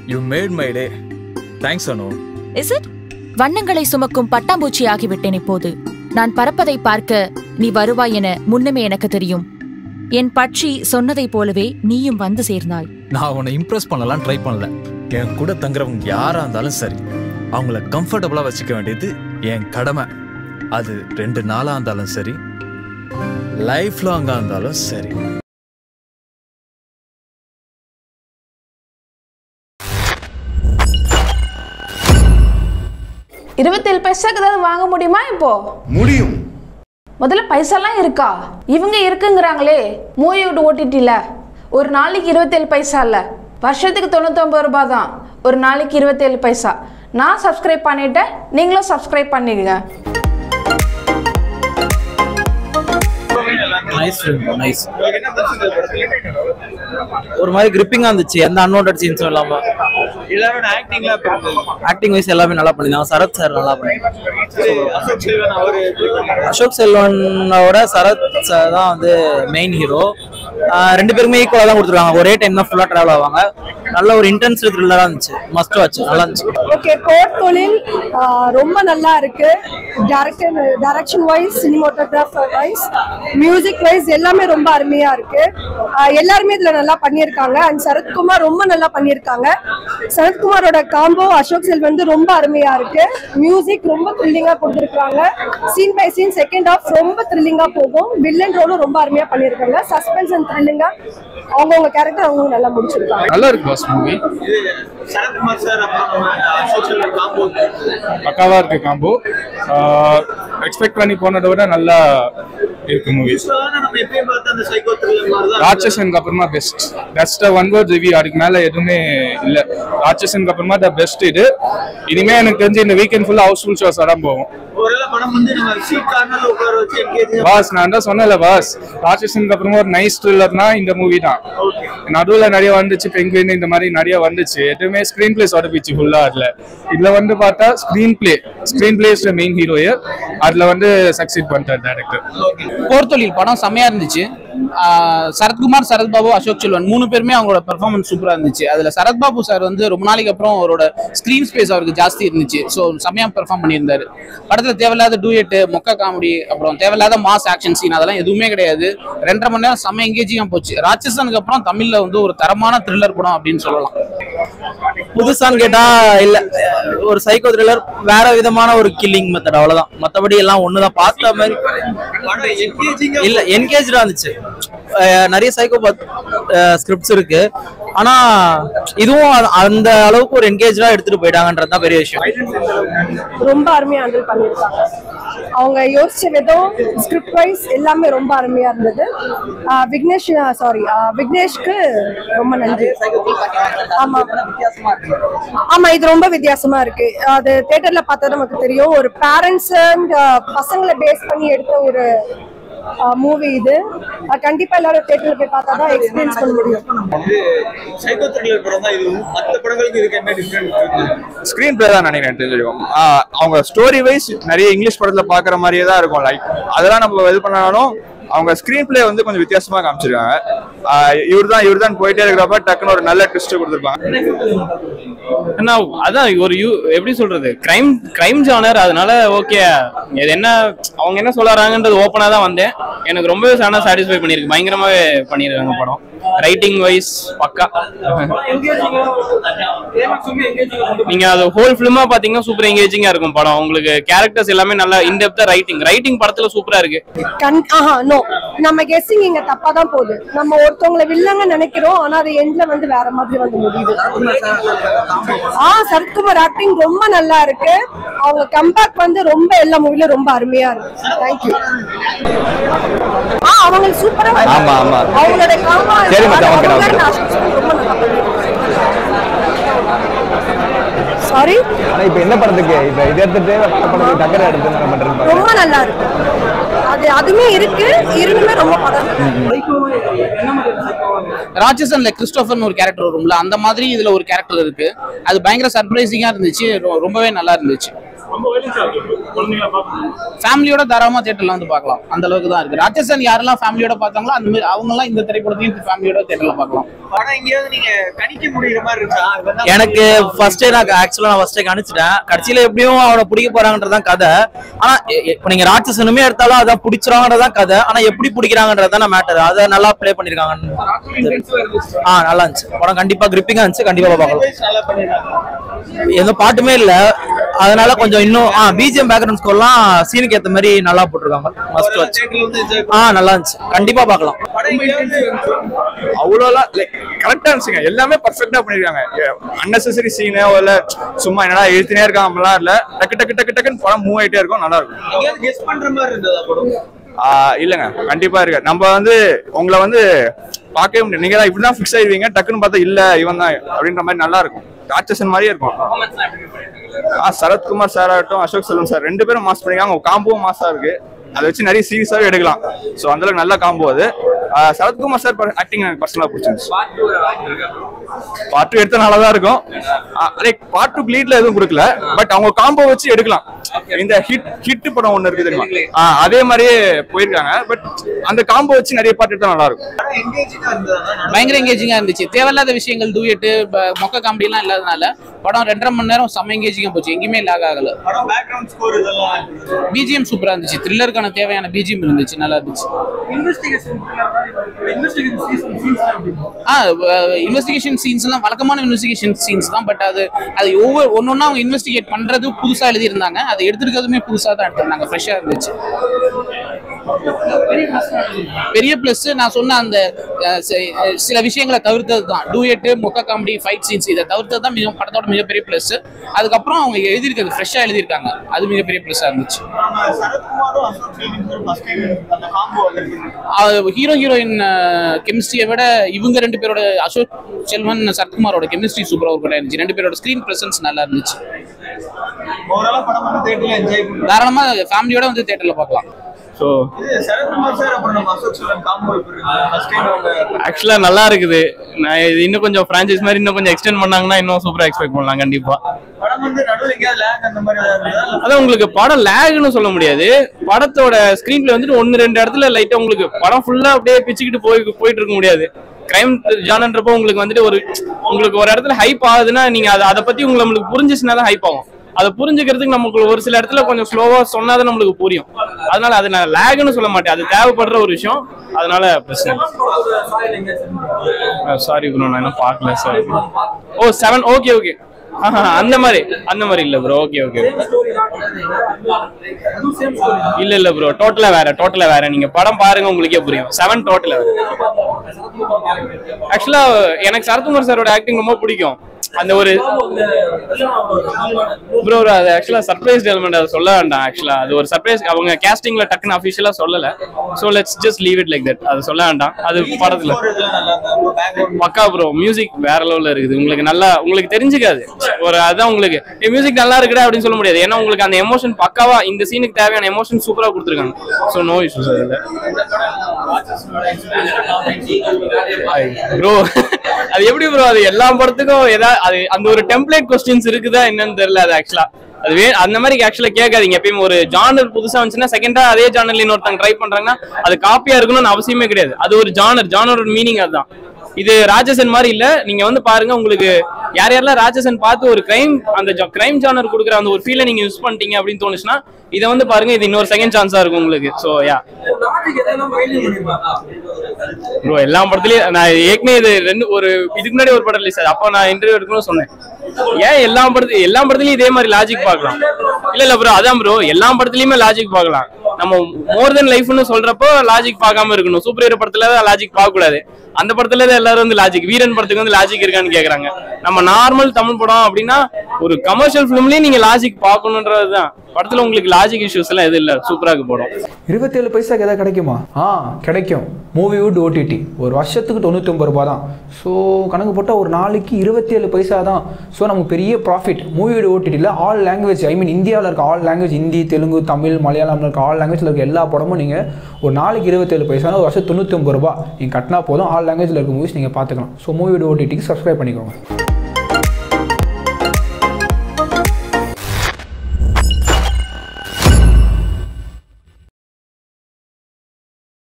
You made my day thanks Anu is it வண்ணங்களை சுமக்கும் பட்டாம்பூச்சி ஆகிவிட்டேன் இப்போது நான் பறப்பதை பார்க்க நீ வருவாய் என முன்னமே எனக்கு தெரியும் என் பட்சி சொன்னதைப் போலவே நீயும் வந்து சேர்ந்தாய் நான் உன்னை இம்ப்ரெஸ் பண்ணலாம் ட்ரை பண்ணல என் கூட தங்குறவங்க யாரா இருந்தாலும் சரி அவங்கள கம்ஃபர்டபுளா வச்சுக்க வேண்டியது என் கடமை அது ரெண்டு நாளா இருந்தாலும் சரி லைஃப் லாங்கா இருந்தாலும் சரி இருபத்தேழு பைசாக்கு ஏதாவது வாங்க முடியுமா இப்போ முடியும் முதல்ல பைசாலாம் இருக்கா இவங்க இருக்குங்கிறாங்களே மூவி விட்டு ஓட்டிட்டில ஒரு நாளைக்கு இருபத்தேழு பைசா இல்லை வருஷத்துக்கு தொண்ணூத்தொம்பது ரூபாய் தான் ஒரு நாளைக்கு இருபத்தேழு பைசா நான் சப்ஸ்கிரைப் பண்ணிட்டேன் நீங்களும் சப்ஸ்கிரைப் பண்ணிக்கங்க நைஸ் ஃபிலிம் நைஸ் ஒரு மாதிரி கிரிப்பிங்கா இருந்துச்சு எந்த அன்வான்ட் சீன்ஸும் இல்லாம எல்லாரோட ஆக்டிங்லாம் எப்படி இருந்தது ஆக்டிங் வைஸ் எல்லாமே நல்லா பண்ணிருந்தாங்க சரத் சார் நல்லா பண்ணிருந்தாங்க அசோக் செல்வன் அவரு அசோக் செல்வனோட சரத் சார் தான் வந்து மெயின் ஹீரோ ரெண்டு பேருமே ஈக்குவலா தான் கொடுத்துருக்காங்க ஒரே டைம் தான் ஃபுல்லா டிராவல் ஆவாங்க நல்ல ஒரு இன்டென்ஸ் த்ரில்லரா இருந்துச்சு மஸ்ட் வாட்ச் நல்லா இருந்துச்சு ஓகே கோட் தொழில் ஆ, ரொம்ப நல்லா இருக்கு director direction wise cinematographer wise music wise எல்லாமே ரொம்ப அருமையா இருக்கு ஆ, எல்லாருமே இதுல நல்லா பண்ணியிருக்காங்க அண்ட் சரத்குமார் ரொம்ப நல்லா பண்ணியிருக்காங்க சரத்குமாரோட காம்போ அசோக் செல் வந்து ரொம்ப அருமையா இருக்கு மியூசிக் ரொம்ப த்ரில்லிங்கா கொடுத்துருக்காங்க scene by scene second half ரொம்ப த்ரில்லிங்கா போகும் வில்லன் ரோலும் ரொம்ப அருமையா பண்ணியிருக்காங்க சஸ்பென்ஸ் அண்ட் த்ரில்லிங்கா அவங்கவுங்க கேரக்டர் அவங்க நல்லா முடிச்சிருக்காங்க நல்லா இருக்கு பாஸ் மூவி இது சரத்குமார் சார் அப்புறம் அசோக் செல்வன் காம்போ பக்காவா இருக்கு காம்போ எக்ஸ்பெக்ட் பண்ணி போனதை விட நல்லா இருக்கு மூவி நம்ம எப்பயும் பார்த்த அந்த சைக்கோ த்ரில்லர் மாதிரி தான் ராட்சசனுக்கு அப்புறமா best best one word review அதுக்கு மேல எதுவுமே இல்ல ராட்சசனுக்கு அப்புறமா த பெஸ்ட் இது இனிமே எனக்கு தெரிஞ்சு இந்த வீக்கெண்ட் ஃபுல்லா ஹவுஸ்ஃபுல் ஷோஸ் தான் போகும் ஒருவேளை படம் வந்து நம்ம சீட் கார்னர்ல உட்கார வச்சு என்கேஜ் பாஸ் நான் தான் சொன்னல பாஸ் ராட்சசனுக்கு அப்புறமா ஒரு நைஸ் த்ரில்லர்னா இந்த மூவி தான் நடுவுல நிறைய வந்துச்சு பெங்குவின் இந்த மாதிரி நிறைய வந்துச்சு எதுவுமே ஸ்கிரீன் பிளே சொதப்பிச்சு ஃபுல்லா அதுல இதுல வந்து பார்த்தா screenplay screenplay is main hero அதுல வந்து சக்சீட் பண்ணிட்டார் டேரக்டர் போர்த்தொழில் படம் செம்மையா இருந்துச்சு ஆஹ் சரத்குமார் சரத்பாபு அசோக் செல்வன் மூணு பேருமே அவங்களோட பெர்ஃபார்மன்ஸ் சூப்பரா இருந்துச்சு அதுல சரத்பாபு சார் வந்து ரொம்ப நாளைக்கு அப்புறம் அவரோட ஸ்கிரீன் ஸ்பேஸ் அவருக்கு ஜாஸ்தி இருந்துச்சு ஸோ செம்மையா பெர்ஃபார்ம் பண்ணியிருந்தாரு படத்துல தேவையில்லாத டூயட்டு மொக்க காமெடி அப்புறம் தேவையில்லாத மாஸ் ஆக்ஷன் சீன் அதெல்லாம் எதுவுமே கிடையாது ரெண்டரை மணி நேரம் செம்ம எங்கேஜிங்கா போச்சு ராட்சசனுக்கு அப்புறம் தமிழ்ல வந்து ஒரு தரமான த்ரில்லர் படம் அப்படின்னு சொல்லலாம் புதுசான்னு கேட்டா இல்ல ஒரு சைக்கோ த்ரில்லர் வேற விதமான ஒரு கில்லிங் மெத்தட் அவ்வளவுதான் மத்தபடி எல்லாம் ஒண்ணுதான் பார்த்த மாதிரி படம் என்கேஜிங்கா இல்ல என்கேஜா இருந்துச்சு அஹ் நிறைய சைக்கோபாத் ஸ்கிரிப்ட்ஸ் இருக்கு ஆனா இதுவும் அ- அந்த அளவுக்கு ஒரு என்கேஜா எடுத்துட்டு போயிட்டாங்கன்றது தான் பெரிய விஷயம் ரொம்ப அருமையா ஹேண்டில் பண்ணியிருக்காங்க அவங்க யோசிச்ச விதம் ஸ்கிரிப்ட் வைஸ் எல்லாமே ரொம்ப அருமையா இருந்தது ஆஹ் விக்னேஷ் சாரி விக்னேஷ்க்கு ரொம்ப நன்றி ஆமா ஆமா இது ரொம்ப வித்தியாசமா இருக்கு அது தியேட்டர்ல பார்த்தா நமக்கு தெரியும் ஒரு பேரண்ட்ஸ் அண்ட் பசங்களை பேஸ் பண்ணி எடுத்த ஒரு மூவி இது அஹ் கண்டிப்பா எல்லாரும் தியேட்டர்ல போய் பார்த்தா தான் எக்ஸ்பீரியன்ஸ் பண்ண முடியும் இது சைக்கோ த்ரில்லர் படம் தான் இது மத்த படங்களுக்கு இதுக்கு என்ன டிஃபரெண்ட் ஸ்க்ரீன் பிளே தான் நினைக்கிறேன் தெரிஞ்சிருக்கும் ஆஹ் அவங்க ஸ்டோரி வைஸ் நிறைய இங்கிலீஷ் படத்துல பாக்குற மாதிரியே தான் இருக்கும் லைக் அதெல்லாம் நம்ம இது பண்ணாலும் அவங்க ஸ்க்ரீன் பிளே வந்து கொஞ்சம் வித்தியாசமா காமிச்சிருக்காங்க இவர் தான் இவர் தான் போயிட்டே இருக்கிறப்ப டக்குன்னு ஒரு நல்ல ட்விஸ்ட் கொடுத்துருப்பாங்க என்ன அதான் ஒரு யூ எப்படி சொல்றது கிரைம் கிரைம் ஜானர் அதனால ஓகே இது என்ன அவங்க என்ன சொல்றாங்கன்றது ஓப்பனா தான் வந்தேன் எனக்கு ரொம்பவே சானா சாட்டிஸ்ஃபை பண்ணியிருக்கு பயங்கரமாவே பண்ணியிருக்காங்க படம் ரைட்டிங் வைஸ் பக்கா நீங்க அது ஹோல் ஃபிலிமா பாத்தீங்கன்னா சூப்பர் எங்கேஜிங்கா இருக்கும் படம் உங்களுக்கு கேரக்டர்ஸ் எல்லாமே நல்லா இன்டெப்தா ரைட்டிங் ரைட்டிங் படத்துல சூப்பரா இருக்கு கண் ஆஹா நோ நம்ம கெஸ்ஸிங் இங்க தப்பா தான் போகுது நம்ம ஒருத்தவங்கள வில்லங்க நினைக்கிறோம் ஆனா அது எண்ட்ல வந்து வேற மாதிரி வந்து முடியுது ஆ சரத்குமார் ஆக்டிங் ரொம்ப நல்லா இருக்கு அவங்க கம்பேக் வந்து ரொம்ப எல்லா மூவிலும் ரொம்ப அருமையா இருக்கு தேங்க்யூ ஆ அவங்க சூப்பரா ஆமா, ஆமா. அவங்களோட காமா சரி, மச்சான், okay, அவங்க okay. ரொம்ப நல்லா சாரி ஆனா இப்ப என்ன படத்துக்கு இப்ப இதை எடுத்துட்டு படத்துக்கு டக்கரை எடுத்து என்ன பண்றது ரொம்ப நல்லா இருக்கு அது அதுவுமே இருக்கு இருந்துமே ரொம்ப படம் ராட்சசன்ல கிறிஸ்டோபர்னு ஒரு கேரக்டர் வரும்ல அந்த மாதிரி இதுல ஒரு கேரக்டர் இருக்கு அது பயங்கர சர்ப்ரைசிங்கா இருந்துச்சு ரொ- ரொம்பவே நல்லா இருந்துச்சு ஃபேமிலியோட தாராளமா தியேட்டர்ல வந்து பார்க்கலாம் அந்த அளவுக்கு தான் இருக்கு ராட்சசன் யாரெல்லாம் ஃபேமிலியோட பார்த்தாங்களோ அந்த மாதிரி அவங்க எல்லாம் இந்த திரைப்படத்தையும் ஃபேமிலியோட தியேட்டர்ல பார்க்கலாம் படம் எங்கேயாவது நீங்க கணிக்க முடியுற மாதிரி இருக்கா இவன் எனக்கு ஃபர்ஸ்டே நான் ஆக்சுவலா நான் ஃபர்ஸ்டே கணிச்சிட்டேன் கடைசியில எப்படியும் அவனை பிடிக்க போறாங்கன்றதான் கதை ஆனா எ- எ- இப்ப நீங்க ராட்சசனுமே எடுத்தாலும் அதான் பிடிச்சிருவாங்கன்றதான் கதை ஆனா எப்படி பிடிக்கிறாங்கன்றதான் மேட்டர் அதை நல்லா ப்ளே பண்ணிருக்காங்க ஆ நல்லா இருந்துச்சு படம் கண்டிப்பா கிரிப்பிங்கா இருந்துச்சு கண்டிப்பா பார்க்கலாம் நல்லா பண்ணிருக்காங்க எந்த பாட்டுமே இல்ல அதனால கொஞ்சம் இன்னும் ஆ பிஜிஎம் பேக்ரவுண்ட் ஸ்கோர்லாம் சீனுக்கு ஏத்த மாதிரி நல்லா போட்டிருக்காங்க மஸ்ட் வாட்ச் தியேட்டர்ல வந்து enjoy ஆ நல்லா இருந்துச்சு கண்டிப்பா பார்க்கலாம் படம் எங்கேயாவது அவ்வளோலாம் லைக் கரெக்டா இருந்துச்சுங்க எல்லாமே பர்ஃபெக்டா பண்ணிருக்காங்க அன்னெசரி சீனு இல்ல சும்மா என்னடா எழுத்தினே இருக்காங்க அப்படிலாம் இல்ல டக்கு டக்கு டக்கு டக்குன்னு படம் மூவ் ஆயிட்டே இருக்கும் நல்லா இருக்கும் எங்கேயாவது கெஸ் பண்ற மாதிரி இருந்ததா படம் ஆஹ் இல்லைங்க கண்டிப்பா இருக்கு நம்ம வந்து உங்களை வந்து பார்க்கவே முடியும் நீங்க தான் இப்படிதான் ஃபிக்ஸ் ஆயிருவீங்க டக்குன்னு பார்த்தா இல்ல இவன் தான் அப்படின்ற மாதிரி நல்லா இருக்கும் ராட்சசன் மாதிரியே இருக்கும் ஆ சரத்குமார் சார் ஆகட்டும் அசோக் செல்வன் சார் ரெண்டு பேரும் மாஸ் பண்ணிருக்காங்க அவங்க காம்போவும் மாஸா இருக்கு அதை வச்சு நிறைய சீரியஸாவே எடுக்கலாம் ஸோ அந்த அளவுக்கு நல்ல காம்போ அது ஆஹ் சரத்குமார் சார் ஆக்டிங் எனக்கு பர்சனலாக பிடிச்சிருந்துச்சு பார்ட் டூ எடுத்த நல்லா தான் இருக்கும் லைக் பார்ட் டூ லீட்ல எதுவும் கொடுக்கல பட் அவங்க காம்போ வச்சு எடுக்கலாம் இந்த ஹிட் ஹிட் படம் ஒண்ணு இருக்கு தெரியுமா ஆ, அதே மாதிரியே போயிருக்காங்க பட் அந்த காம்போ வச்சு நிறைய பாட்டு எடுத்தா நல்லா இருக்கும் படம் எங்கேஜிங்கா இருந்ததா பயங்கர எங்கேஜிங்கா இருந்துச்சு தேவையில்லாத விஷயங்கள் டூயட்டு மொக்க காமெடி எல்லாம் இல்லாதனால படம் ரெண்டரை மணி நேரம் செம்ம எங்கேஜிங்கா போச்சு எங்கேயுமே லாக் ஆகல படம் பேக்ரவுண்ட் ஸ்கோர் இதெல்லாம் பிஜிஎம் சூப்பரா இருந்துச்சு த்ரில்லருக்கான தேவையான பிஜிஎம் இருந்துச்சு நல்லா இருந்துச்சு investigation investigation scenes uh investigation scenes எல்லாம் வழக்கமான இன்வெஸ்டிகேஷன் சீன்ஸ் தான் பட் அது அது ஒவ்வொரு ஒன்னொன்னா அவங்க இன்வெஸ்டிகேட் பண்றது புதுசா எழுதியிருந்தாங்க அதை எடுத்துருக்கிறதுமே புதுசா தான் எடுத்திருந்தாங்க ஃப்ரெஷ்ஷா இருந்துச்சு பெரிய பிளஸ் நான் சொன்ன அந்த அஹ், சி- அஹ், சில விஷயங்களை தவிர்த்தது தான் டூயட்டு மொக்க காமெடி ஃபைட் சீன்ஸ் இதை தவிர்த்தது தான் மிக படத்தோட மிகப்பெரிய பிளஸ் அதுக்கப்புறம் அவங்க எழுதியிருக்கிறது ஃப்ரெஷ்ஷா எழுதியிருக்காங்க அது மிகப்பெரிய பிளஸ்ஸா இருந்துச்சு சரத்குமாரும் அசோக் செல்வன் ஃபர்ஸ்ட் டைம் அந்த காம்போ வந்து ஹீரோ ஹீரோயின் கெமிஸ்ட்ரியை விட இவங்க ரெண்டு பேரோட அசோக் செல்வன் சரத்குமாரோட கெமிஸ்ட்ரி சூப்பரா ஒர்க் இருந்துச்சு ரெண்டு பேரோட ஸ்கிரீன் பிரசன்ஸ் நல்லா இருந்துச்சு ஓவராலா படம் வந்து தியேட்டர்ல என்ஜாய் பண்ணுவோம் தாராளமா ஃபேமிலியோட வந்து தியேட்டர்ல பார்க்கலாம் ஸோ இது சரத்குமார் சார் அப்புறம் நம்ம அசோக் செல்வன் காம்போ எப்படி இருக்கு ஃபர்ஸ்ட் டைம் அவங்க ஆக்சுவலாக நல்லா இருக்குது நான் இது இன்னும் கொஞ்சம் ஃப்ரான்ச்சைஸ் மாதிரி இன்னும் கொஞ்சம் எக்ஸ்டெண்ட் பண்ணாங்கன்னா இன்னும் சூப்பராக எக்ஸ்பெக்ட் பண்ணலாம் கண்டிப்பா படம் வந்து நடுவில் எங்கேயாவது லேக் அந்த மாதிரி ஏதாவது இருந்ததா? அதான் உங்களுக்கு படம் லேக்னு சொல்ல முடியாது படத்தோட ஸ்க்ரீன்ல வந்துட்டு ஒன்று ரெண்டு இடத்துல லைட்டா உங்களுக்கு படம் ஃபுல்லா அப்படியே பிச்சுக்கிட்டு போய் போயிட்டு இருக்க முடியாது கிரைம் ஜானன்றப்போ உங்களுக்கு வந்துட்டு ஒரு உங்களுக்கு ஒரு இடத்துல ஹைப் ஆகுதுன்னா நீங்க அதை அதை பத்தி உங்களுக்கு நம்மளுக்கு புரிஞ்சிச்சுனா தான் ஹைப் ஆகும் அதை புரிஞ்சுக்கிறதுக்கு நமக்கு ஒரு சில இடத்துல கொஞ்சம் ஸ்லோவா சொன்னாதான் நம்மளுக்கு புரியும் அதனால அது நான் லேக்னு சொல்ல மாட்டேன் அது தேவைப்படுற ஒரு விஷயம் அதனால பிரச்சனை சாரி ப்ரோ நான் இன்னும் பார்க்கல sir oh seven okay okay அந்த மாதிரி அந்த மாதிரி இல்ல ப்ரோ ஓகே ஓகே இல்ல இல்ல ப்ரோ டோட்டலா வேற டோட்டலா வேற நீங்க படம் பாருங்க உங்களுக்கே புரியும் செவன் டோட்டலா வேற ஆக்சுவலா எனக்கு சரத்குமார் சாரோட ஆக்டிங் ரொம்ப பிடிக்கும் அந்த ஒரு ப்ரோ அது ஆக்சுவலா சர்ப்ரைஸ் எலிமெண்ட் அதை சொல்ல வேண்டாம் ஆக்சுவலா அது ஒரு சர்ப்ரைஸ் அவங்க கேஸ்டிங்ல டக்குன்னு அஃபிஷியலா சொல்லல so let's just leave it like that அது சொல்ல வேண்டாம் அது படத்துல score இதெல்லாம் நல்லா இருந்தது பேக்ரவுண்ட் பக்கா ப்ரோ மியூசிக் வேற லெவல்ல இருக்குது உங்களுக்கு நல்லா உங்களுக்கு தெரிஞ்சுக்காது ஒரு அதான் உங்களுக்கு மியூசிக் நல்லா இருக்குடா அப்படின்னு சொல்ல முடியாது ஏன்னா உங்களுக்கு அந்த எமோஷன் பக்காவா இந்த சீனுக்கு தேவையான எமோஷன் சூப்பரா கொடுத்துருக்காங்க ஸோ நோ இஷ்யூஸ் அதுல ப்ரோ அது எப்படி ப்ரோ அது எல்லா படத்துக்கும் ஏதாவது அது அந்த ஒரு டெம்ப்ளேட் கொஸ்டின்ஸ் இருக்குதா என்னன்னு தெரியல அது ஆக்சுவலா அது வே அந்த மாதிரி ஆக்சுவலா கேட்காதீங்க எப்பயும் ஒரு ஜானர் புதுசா வந்துச்சுன்னா செகண்டா அதே ஜானர்ல இன்னொருத்தங்க ட்ரை பண்றாங்கன்னா அது காப்பியா இருக்கணும்னு அவசியமே கிடையாது அது ஒரு ஜானர் ஜானரோட மீனிங் அதுதான் இது ராட்சசன் மாதிரி இல்ல நீங்க வந்து பாருங்க உங்களுக்கு யார் யாரெல்லாம் ராட்சசன் பார்த்து ஒரு கிரைம் அந்த கிரைம் ஜானர் கொடுக்குற அந்த ஒரு ஃபீலை நீங்க யூஸ் பண்ணிட்டீங்க அப்படின்னு தோணுச்சுன்னா இதை வந்து பாருங்க இது இன்னொரு செகண்ட் சான்ஸா இருக்கும் உங்களுக்கு சோ யா ப்ரோ எல்லா படத்துலயும் நான் ஏற்கனவே இது ரெண்டு ஒரு இதுக்கு முன்னாடி ஒரு படம் ரிலீஸ் அப்போ நான் இன்டர்வியூ எடுக்கணும்னு சொன்னேன் ஏன் எல்லா படத்து எல்லா படத்துலயும் இதே மாதிரி லாஜிக் பார்க்கலாம் இல்ல இல்ல ப்ரோ அதான் ப்ரோ எல்லா படத்துலயுமே லாஜிக் பார்க்கலாம் நம்ம மோர் தென் லைஃப்னு சொல்றப்போ லாஜிக் பார்க்காம இருக்கணும் சூப்பர் ஹீரோ படத்துல தான் லாஜிக் பார்க்க கூடாது அந்த படத்துல தான் எல்லாரும் வந்து லாஜிக் வீரன் படத்துக்கு வந்து லாஜிக் இருக்கான்னு கேக்குறாங்க நம்ம நார்மல் தமிழ் படம் அப்படின்னா ஒரு கமர்ஷியல் ஃபிலிம்லயும் நீங்க லாஜிக் பார்க்கணுன்றதுதான் படத்துல உங்களுக்கு லாஜிக் இஷ்யூஸ் எல்லாம் எதுவும் இல்ல சூப்பரா இருக்கு படம் இருபத்தேழு பைசாக்கு எதாவது கிடைக்குமா ஆ கிடைக்கும் மூவிவுட் ஓடிடி ஒரு வருஷத்துக்கு தொண்ணூத்தொம்பது ரூபா தான் ஸோ கணக்கு போட்டால் ஒரு நாளைக்கு இருபத்தேழு பைசா தான் ஸோ நமக்கு பெரிய ப்ராஃபிட் மூவிவுட் ஓடிடியில் ஆல் லாங்குவேஜ் ஐ மீன் இந்தியாவில் இருக்க ஆல் லாங்குவேஜ் ஹிந்தி தெலுங்கு தமிழ் மலையாளம்ல இருக்க ஆல் லாங்குவேஜில் இருக்க எல்லா படமும் நீங்கள் ஒரு நாளைக்கு இருபத்தேழு பைசா ஒரு வருஷம் தொண்ணூத்தொம்பது ரூபா நீங்கள் கட்டினா போதும் ஆல் லாங்குவேஜில் இருக்க மூவிஸ் நீங்கள் பார்த்துக்கலாம் ஸோ மூவிவுட் ஓடிடிக்கு சப்ஸ்கிரைப் பண்ணிக்கோங்க